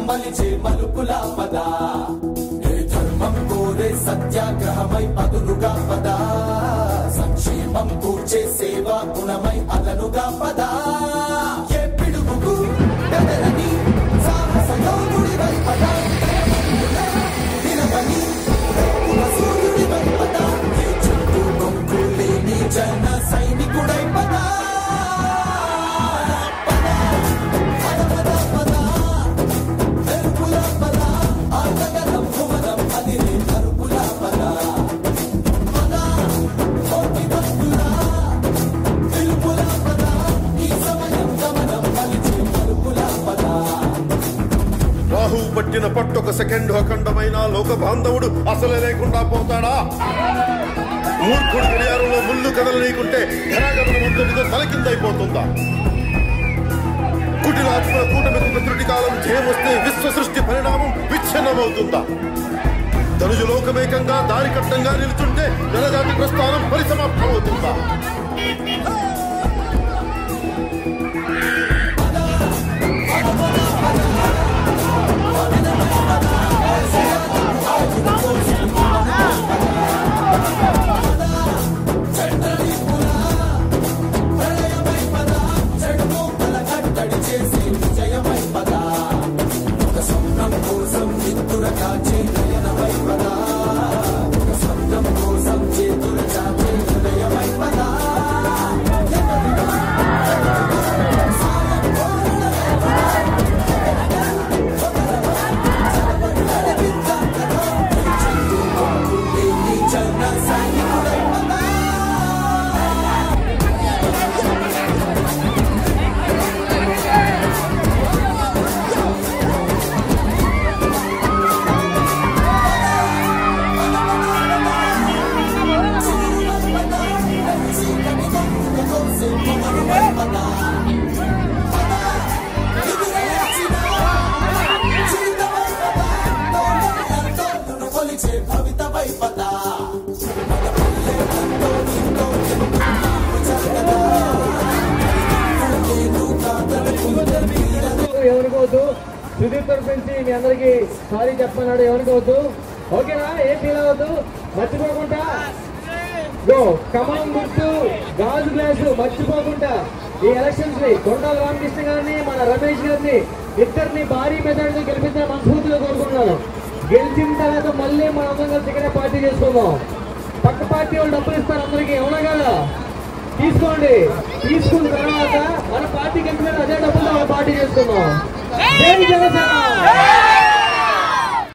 మలిచే మలుపుల పద ఏ ధర్మం కోరే సత్యాగ్రహమై పదులుగా పద సంక్షేమం కూర్చే సేవా గుణమై అదనుగా పద ఏ పిడుగుకు బెదరని సాహస యోగుడివై పద నిలవని రేపుల సూర్యుడివై పద ఏ చుట్టూ కొంకు లేని జన సైనికుడై పద పద పద పద వెలుపుల పద ఆటగలం భువనం అదిరే కరుపుల పద పద కోటి భక్తుల వెలుపుల పద ఈ సమయం గమనం మలిచే మలుపుల పద రాహు పట్టిన పట్టొక సెకండ్ అఖండమైన లోక బాంధవుడు అసలే లేకుండా పోతాడా మూర్ఖుడు గడియారంలో ముళ్ళు కదలనీకుంటే ధనాగమనం అంతటితో తలకిందైపోతుందా కుటిలాత్మ కూటమికి ప్రకృతి కాలం జయమొస్తే విశ్వ సృష్టి పరిణామం విచ్ఛిన్నమవుతుందా తనుజు లోకమేకంగా దారి కట్టంగా నిలుచుంటే జనజాతి ప్రస్థానం పరిసమాప్తమవుతుందా ప్రళయమై పద చెడుపు కట్టడి చేసి విజయమై పద ఒక స్వప్నం కోసం నిత్తుర కాచే నయనమై పద ఒక స్వప్నం కోసం చేతుల చాచే హృదయమై పద చరణ సైనికుడై పద భవితమై పద ఎవరికోవద్దు సుదీప్ తరఫు నుంచి మీ అందరికి సారీ చెప్పన్నాడు ఎవరికోవద్దు ఓకేనా ఏం ఫీల్ అవ్వద్దు మర్చిపోకుండా గో కమలం గుర్తు గాజు గ్లాసు మర్చిపోకుండా ఈ ఎలక్షన్స్ ని కొండా రామకృష్ణ గారిని మన రమేష్ గారిని ఇద్దరిని భారీ మెజార్టీతో గెలిపించిన మనస్ఫూర్తిగా కోరుకుంటున్నాను గెలిచిన తర్వాత మళ్ళీ మన అందరం కలిసి ఇక్కడే పార్టీ చేసుకుందాం పక్క పార్టీ వాళ్ళు డబ్బులు ఇస్తారు అందరికి అవునా కదా తీసుకోండి తీసుకున్న తర్వాత మన పార్టీ గెలిచిన అదే డబ్బులు మన పార్టీ చేసుకుందాం జై జనసేన